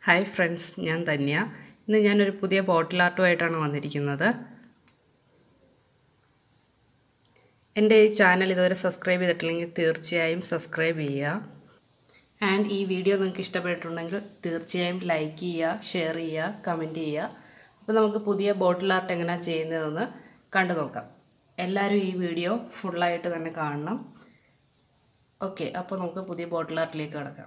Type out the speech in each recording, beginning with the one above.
hi friends ഞാൻ ധന്യ ഇന്ന് ഞാനൊരു പുതിയ ബോട്ടിൽ ആർട്ടുമായിട്ടാണ് വന്നിരിക്കുന്നത് എൻ്റെ ഈ ചാനൽ ഇതുവരെ സബ്സ്ക്രൈബ് ചെയ്തിട്ടില്ലെങ്കിൽ തീർച്ചയായും സബ്സ്ക്രൈബ് ചെയ്യുക ആൻഡ് ഈ വീഡിയോ നിങ്ങൾക്ക് ഇഷ്ടപ്പെട്ടിട്ടുണ്ടെങ്കിൽ തീർച്ചയായും ലൈക്ക് ചെയ്യുക ഷെയർ ചെയ്യുക കമൻറ്റ് ചെയ്യുക അപ്പോൾ നമുക്ക് പുതിയ ബോട്ടിൽ ആർട്ട് എങ്ങനെയാണ് ചെയ്യുന്നതെന്ന് കണ്ടു നോക്കാം എല്ലാവരും ഈ വീഡിയോ ഫുള്ളായിട്ട് തന്നെ കാണണം ഓക്കെ അപ്പോൾ നമുക്ക് പുതിയ ബോട്ടിൽ ആർട്ടിലേക്ക് കിടക്കാം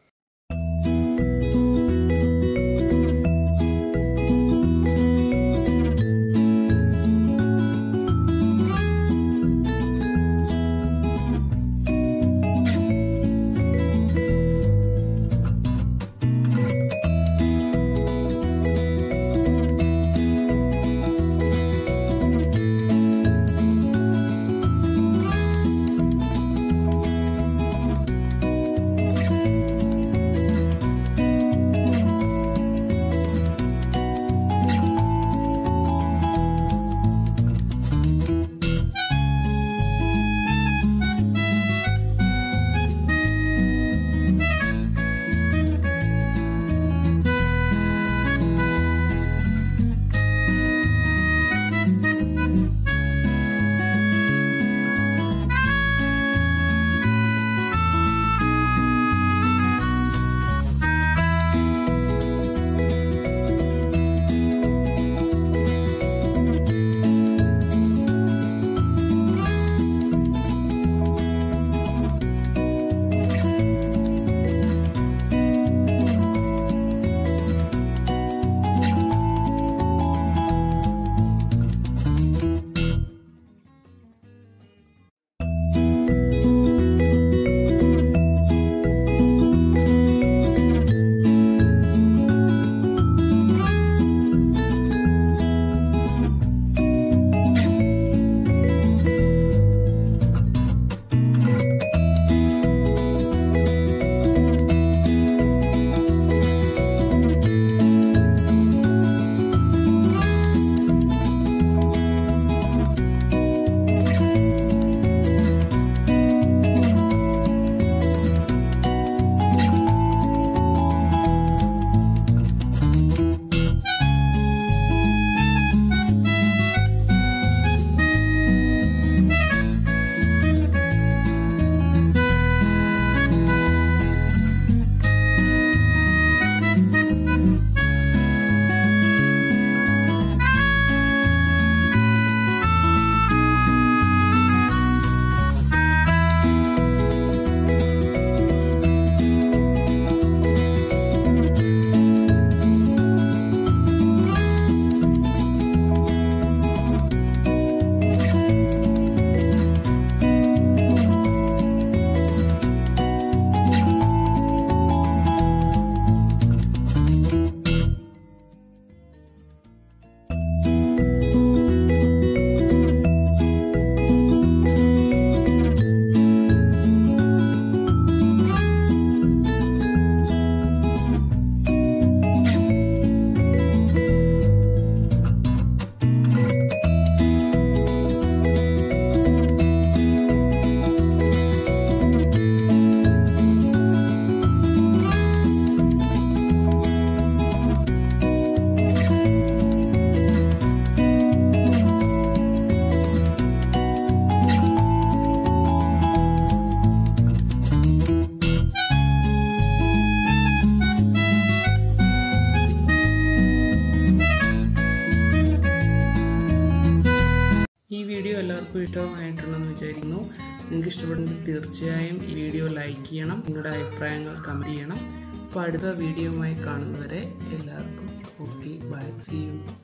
ഈ വീഡിയോ എല്ലാവർക്കും ഇഷ്ടമായിട്ടുണ്ടെന്ന് വിചാരിക്കുന്നു നിങ്ങൾക്ക് ഇഷ്ടപ്പെടുന്നെങ്കിൽ തീർച്ചയായും ഈ വീഡിയോ ലൈക്ക് ചെയ്യണം നിങ്ങളുടെ അഭിപ്രായങ്ങൾ കമൻറ്റ് ചെയ്യണം അപ്പോൾ അടുത്ത വീഡിയോയുമായി കാണുന്നവരെ എല്ലാവർക്കും ഓക്കെ ബൈ സി യു